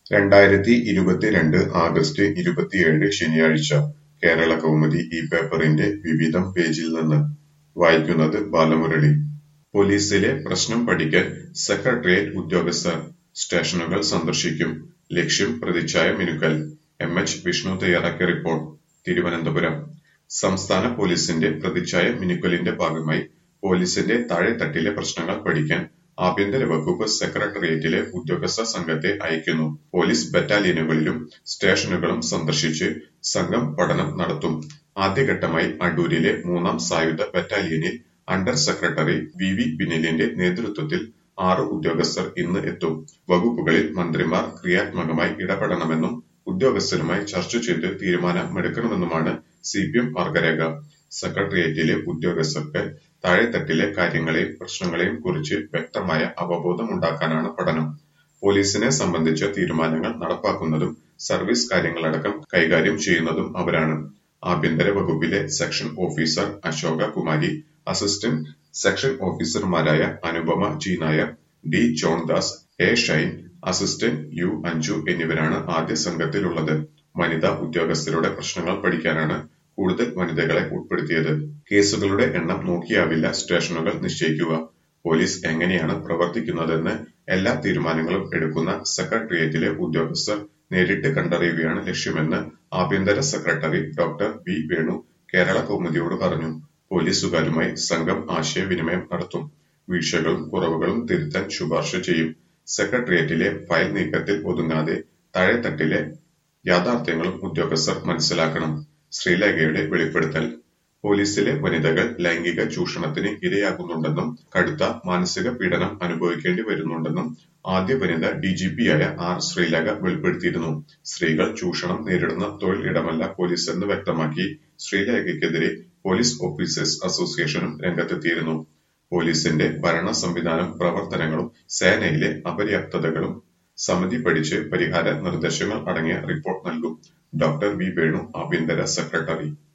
രണ്ടായിരത്തി ഇരുപത്തിരണ്ട് ആഗസ്റ്റ് ഇരുപത്തിയേഴ് ശനിയാഴ്ച കേരളകൗമുദി ഈ പേപ്പറിന്റെ വിവിധം പേജിൽ നിന്ന് വായിക്കുന്നത് ബാലമുരളി പോലീസിലെ പ്രശ്നം പഠിക്കാൻ സെക്രട്ടേറിയറ്റ് ഉദ്യോഗസ്ഥർ സ്റ്റേഷനുകൾ സന്ദർശിക്കും ലക്ഷ്യം പ്രതിച്ഛായ മിനുക്കൽ എം എച്ച് വിഷ്ണു തയ്യാറാക്കിയ റിപ്പോർട്ട് തിരുവനന്തപുരം സംസ്ഥാന പോലീസിന്റെ പ്രതിച്ഛായ മിനുക്കലിന്റെ ഭാഗമായി പോലീസിന്റെ താഴെത്തട്ടിലെ പ്രശ്നങ്ങൾ പഠിക്കാൻ ആഭ്യന്തര വകുപ്പ് സെക്രട്ടേറിയറ്റിലെ ഉദ്യോഗസ്ഥ സംഘത്തെ അയക്കുന്നു പോലീസ് ബറ്റാലിയനുകളിലും സ്റ്റേഷനുകളും സന്ദർശിച്ച് സംഘം പഠനം നടത്തും ആദ്യഘട്ടമായി അടൂരിലെ മൂന്നാം സായുധ ബറ്റാലിയനിൽ അണ്ടർ സെക്രട്ടറി വി വി ബിനിലിന്റെ നേതൃത്വത്തിൽ ആറ് ഉദ്യോഗസ്ഥർ ഇന്ന് എത്തും വകുപ്പുകളിൽ മന്ത്രിമാർ ക്രിയാത്മകമായി ഇടപെടണമെന്നും ഉദ്യോഗസ്ഥരുമായി ചർച്ച ചെയ്ത് തീരുമാനമെടുക്കണമെന്നുമാണ് സി പി എം മാർഗരേഖ സെക്രട്ടേറിയറ്റിലെ ഉദ്യോഗസ്ഥർക്ക് താഴെത്തട്ടിലെ കാര്യങ്ങളെയും പ്രശ്നങ്ങളെയും കുറിച്ച് വ്യക്തമായ അവബോധമുണ്ടാക്കാനാണ് പഠനം പോലീസിനെ സംബന്ധിച്ച തീരുമാനങ്ങൾ നടപ്പാക്കുന്നതും സർവീസ് കാര്യങ്ങളടക്കം കൈകാര്യം ചെയ്യുന്നതും അവരാണ് ആഭ്യന്തര വകുപ്പിലെ section officer Asoka Kumari assistant section ഓഫീസർമാരായ Anupama G Nair D Johndas A Shine assistant U Anju എന്നിവരാണ് ആദ്യ സംഘത്തിലുള്ളത് വനിതാ ഉദ്യോഗസ്ഥരുടെ പ്രശ്നങ്ങൾ പഠിക്കാനാണ് കൂടുതൽ വനിതകളെ ഉൾപ്പെടുത്തിയത് കേസുകളുടെ എണ്ണം നോക്കിയാവില്ല സ്റ്റേഷനുകൾ നിശ്ചയിക്കുക പോലീസ് എങ്ങനെയാണ് പ്രവർത്തിക്കുന്നതെന്ന് എല്ലാ തീരുമാനങ്ങളും എടുക്കുന്ന സെക്രട്ടേറിയറ്റിലെ ഉദ്യോഗസ്ഥർ നേരിട്ട് കണ്ടറിയുകയാണ് ലക്ഷ്യമെന്ന് ആഭ്യന്തര secretary doctor V Venu Kerala കൗമുദിയോട് പറഞ്ഞു പോലീസുകാരുമായി സംഘം ആശയവിനിമയം നടത്തും വീഴ്ചകളും കുറവുകളും തിരുത്താൻ ശുപാർശ ചെയ്യും സെക്രട്ടേറിയറ്റിലെ ഫയൽ നീക്കത്തിൽ ഒതുങ്ങാതെ താഴെത്തട്ടിലെ യാഥാർത്ഥ്യങ്ങളും ഉദ്യോഗസ്ഥർ മനസ്സിലാക്കണം ശ്രീലേഖയുടെ വെളിപ്പെടുത്തൽ പോലീസിലെ വനിതകൾ ലൈംഗിക ചൂഷണത്തിന് ഇരയാകുന്നുണ്ടെന്നും കടുത്ത മാനസിക പീഡനം അനുഭവിക്കേണ്ടി വരുന്നുണ്ടെന്നും ആദ്യ വനിത ഡിജിപിയായ ആർ ശ്രീലേഖ വെളിപ്പെടുത്തിയിരുന്നു സ്ത്രീകൾ ചൂഷണം നേരിടുന്ന തൊഴിൽ ഇടമല്ല പോലീസ് എന്ന് വ്യക്തമാക്കി ശ്രീലേഖയ്ക്കെതിരെ പോലീസ് ഓഫീസേഴ്സ് അസോസിയേഷനും രംഗത്തെത്തിയിരുന്നു പോലീസിന്റെ ഭരണ സംവിധാനം പ്രവർത്തനങ്ങളും സേനയിലെ അപര്യാപ്തതകളും സമിതി പഠിച്ച് പരിഹാര നിർദ്ദേശങ്ങൾ അടങ്ങിയ റിപ്പോർട്ട് നൽകും ഡോക്ടർ വി വേണു ആഭ്യന്തര സെക്രട്ടറി